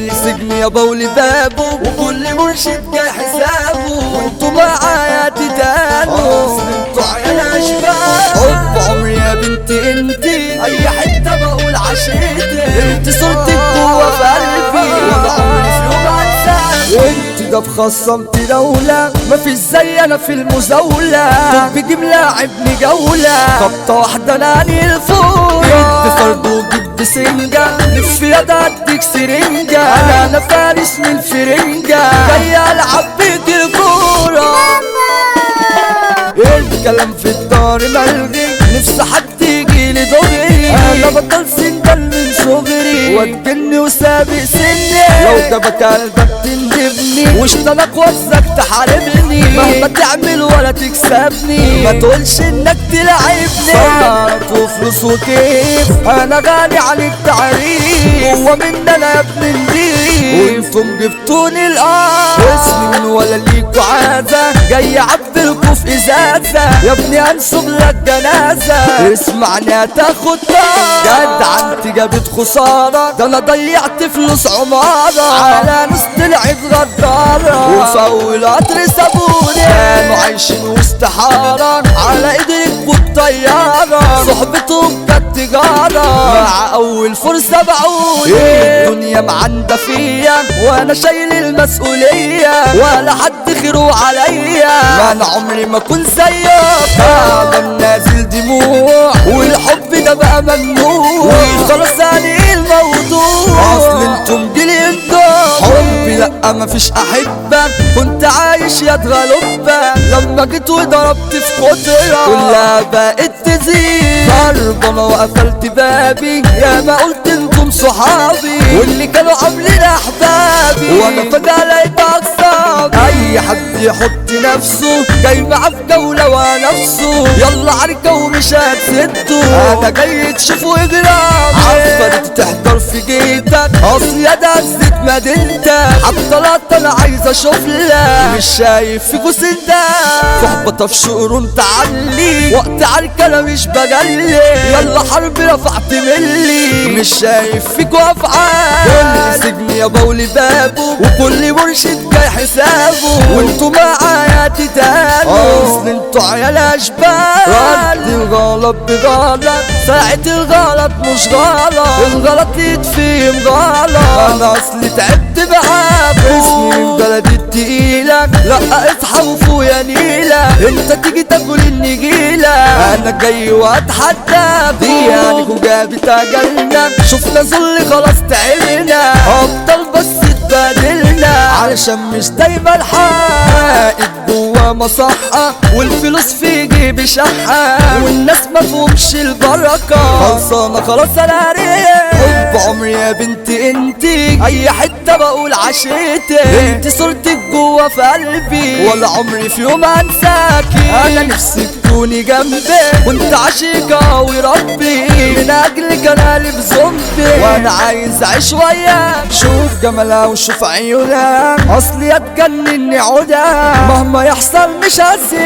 كل سجن يا بولي بابه وكل مرشد جاي حسابه وانتوا معايا تتانوا اصل انتوا عيال اشباه حب عمري يا بنت انتي اي حته بقول عشيتك انت صورتك جوا في قلبي ولا عمري في يوم انساك انت ده بخصمت دولة مفيش زي انا في المزاولة طب بجيب لاعبني جولة خبطة واحدة ناني الفورة انت فرد وجيب بسنجة لف يدا اديك سرنجة انا انا فارس من الفرنجة جاي العب بيك الكورة الكلام في الدار ملغي نفسي حد يجي لي دغري انا بطل سندل من صغري واتجني وسابق سني لو ده قلبك تندبني واشتلك وزك تحاربني مهما تعمل ولا تكسبني ما تقولش انك تلعبني صدرت وفلوس وكيف انا غالي عن التعريف هو من ده انا يا ابن الدين وانتم جبتوني الارض اسمي من ولا ليكوا عازة جاي اعبلكوا في ازازة يا ابني انسب لك جنازة اسمعني هتاخد طار جدع انت جابت خسارة ده انا ضيعت فلوس عمارة على ناس طلعت غدارة وفي اول قطر سابوني كانوا عايشين وسط حارة على ايدي ركبوا الطيارة صحبتهم كانت تجارة مع اول فرصة باعوني الدنيا معندة فيا وانا شايل المسؤولية ولا حد خيره عليا ما انا عمري ما كنت زيك تعبان نازل دموع والحب ده بقى ممنوع وخلاص عليه الموضوع اصل انتم جيلي انتم حبي لا مفيش احبه كنت عايش يا غلبه لما جيت وضربت في قدره كلها بقت تزيد ضربه وقفلت بابي يا ما قلت انتم صحابي واللي كانوا قبلنا احبابي وانا فجاه لقيت اقصابي اي حد يحط نفسه جاي معاه في جوله ونفسه يلا عركه ومش هتسده انا جاي تشوفه اجرام عفرت تحضر في جيتك اصل يا ده زيت مدينتك حتى لقطة انا عايز اشوف لك مش شايف فيكوا سندك صحبة في شقرون تعلي وقت عركة انا مش بجلي يلا حرب رفعت ملي مش شايف فيكوا افعال كل سجن يا بولي بابه وكل مرشد جاي حسابه وانتوا معايا تتانوا اصل انتوا عيال اشبال رد الغلط بغلط ساعة الغلط مش غلط الغلط يتفهم غلط انا اصلي تعبت بعاب اسمي من بلدي التقيلة لا اصحى وفوق يا نيلة انت تيجي تاكل النجيلة انا جاي واتحدى دي يعني جابت اجلنا شفنا ذل خلاص تعبنا افضل بس اتبادلنا علشان مش دايما الحق جوا مصحة والفلوس في جيبي شحة والناس مفهومش البركة خلصانة خلاص انا ريح حب عمري يا بنت انتي اي حتة بقول عشيتك انت صورتك جوا في قلبي ولا عمري في يوم انساكي انا نفسي تكوني جنبي وانت عشيقة وربي من اجلك انا قلب زومبي وانا عايز اعيش وياك شوف جمالها وشوف عيونها اصلي هتجنني عودها مهما يحصل مش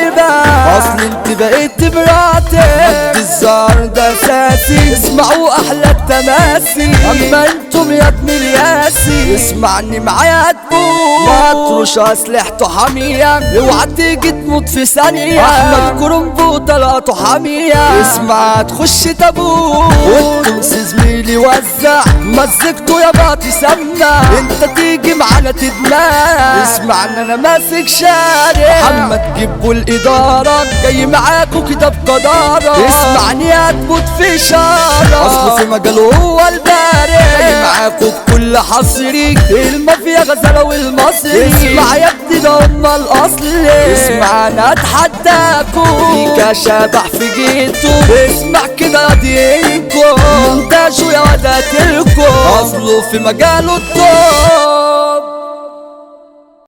هسيبها اصل انت بقيت مراتي قد الزهر ده اساسي اسمعوا احلى التماسي اما انتم يا ابن الياسي اسمعني معايا هتموت مطرش اسلحته حامية اوعى تيجي تموت في ثانية احمد كرنبو طلقته حامية اسمع تخش تابوت والتمس زميلي وزع مزجته يا باطي سمع انت تيجي معانا تدمع اسمع ان انا ماسك شارع محمد جيبوا الادارة جاي معاكوا كده بقدارة اسمعني هتموت في شارع اصله في مجاله هو البارع جاي معاكوا بكل حصري المافيا غزالة والمصري اسمع يا ابني ده هما الاصل اسمع انا اتحداكوا ليك شبح في جيته اسمع كده دينكو مونتاجو يا وداتلكو اصله في مجاله الطار